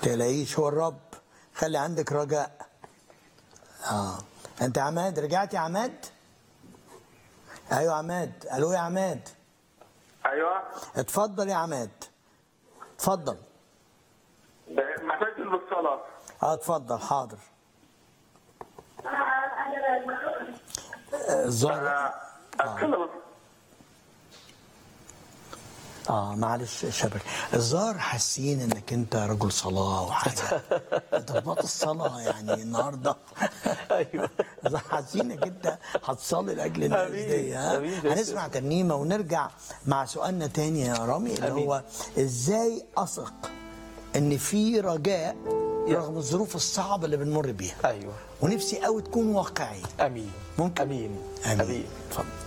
تلاقيش هو الرب خلي عندك رجاء اه انت عماد رجعت يا عماد ايوه عماد الو يا عماد ايوه اتفضل يا عماد اتفضل محتاج بالصلاه اه اتفضل حاضر آه، الظاهر اتكلم اه معلش يا شبك الظاهر حاسين انك انت رجل صلاه وحاجه انت في بطل الصلاه يعني النهارده ايوه الظاهر حاسين انك انت هتصلي لاجل الناس آمين. دي ها آمين. هنسمع ترنيمه ونرجع مع سؤالنا تاني يا رامي اللي آمين. هو ازاي اثق ان في رجاء رغم الظروف الصعبه اللي بنمر بيها ايوه ونفسي قوي تكون واقعي امين ممكن امين امين, امين اتفضل